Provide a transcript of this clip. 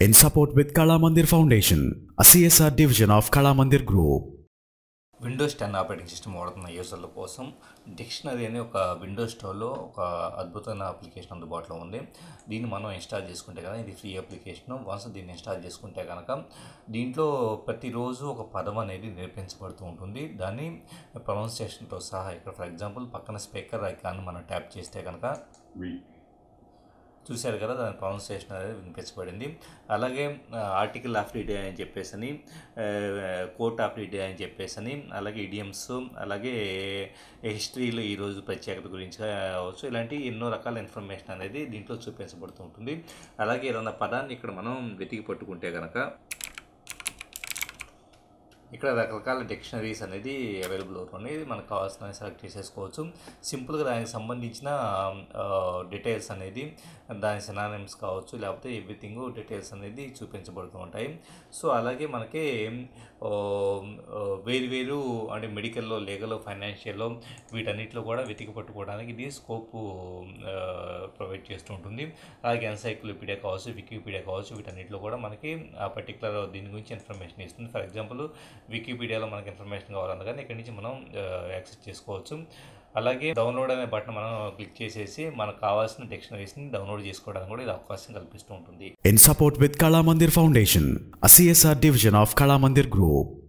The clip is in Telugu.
in support with Kala Mandir Foundation, a CSR division of Kala Mandir Group. Windows ten operating system వాడుతున్న యూజర్ల కోసం డిక్షనరీ అనే ఒక విండోస్ స్టోర్లో ఒక అద్భుతమైన అప్లికేషన్ అందుబాటులో ఉంది దీన్ని మనం ఇన్స్టాల్ చేసుకుంటే కనుక ఇది ఫ్రీ అప్లికేషన్ వన్స్ దీన్ని ఇన్స్టాల్ చేసుకుంటే కనుక దీంట్లో ప్రతిరోజు ఒక పదం అనేది నేర్పించబడుతూ ఉంటుంది దాన్ని ప్రొనౌన్సియేషన్తో సహా ఇక్కడ ఫర్ ఎగ్జాంపుల్ పక్కన స్పీకర్ ఐకాన్ మనం ట్యాప్ చేస్తే కనుక చూశారు కదా దాని ప్రొనౌన్సియేషన్ అనేది వినిపించబడింది అలాగే ఆర్టికల్ ఆఫ్ ది డే అని చెప్పేసి అని కోర్ట్ ఆఫ్ ది డే అని చెప్పేసి అని అలాగే ఇడియమ్స్ అలాగే హిస్టరీలో ఈరోజు ప్రత్యేకత గురించి కావచ్చు ఇలాంటి ఎన్నో రకాల ఇన్ఫర్మేషన్ అనేది దీంట్లో చూపించబడుతూ ఉంటుంది అలాగే ఏదన్నా పదాన్ని ఇక్కడ మనం వెతికి పట్టుకుంటే కనుక ఇక్కడ రకరకాల డిక్షనరీస్ అనేది అవైలబుల్ అవుతుంది మనకు కావాల్సిన సెలెక్ట్ చేసేసుకోవచ్చు సింపుల్గా దానికి సంబంధించిన డీటెయిల్స్ అనేది దాని సినానిమ్స్ కావచ్చు లేకపోతే ఎవ్రీథింగ్ డీటెయిల్స్ అనేది చూపించబడుతూ ఉంటాయి సో అలాగే మనకి వేరు వేరు అంటే మెడికల్లో లీగల్ ఫైనాన్షియల్లో వీటన్నిటిలో కూడా వెతికి పట్టుకోవడానికి ఇది స్కోప్ ప్రొవైడ్ చేస్తూ ఉంటుంది అలాగే ఎన్సైక్లోపీడియా కావచ్చు వికీపీడియా కావచ్చు వీటన్నిటిలో కూడా మనకి ఆ పర్టికులర్ దీని గురించి ఇన్ఫర్మేషన్ ఇస్తుంది ఫర్ ఎగ్జాంపుల్ వికీపీడియాలో మనకి ఇన్ఫర్మేషన్ కావాలన్నా కానీ ఇక్కడి నుంచి మనం యాక్సెస్ చేసుకోవచ్చు అలాగే డౌన్లోడ్ అనే బటన్ మనం క్లిక్ చేసేసి మనకు కావాల్సిన డిక్షనరీస్ని డౌన్లోడ్ చేసుకోవడానికి కూడా ఇది అవకాశం కల్పిస్తూ ఉంటుంది In support with Kala Mandir Foundation, a CSR division of Kala Mandir Group.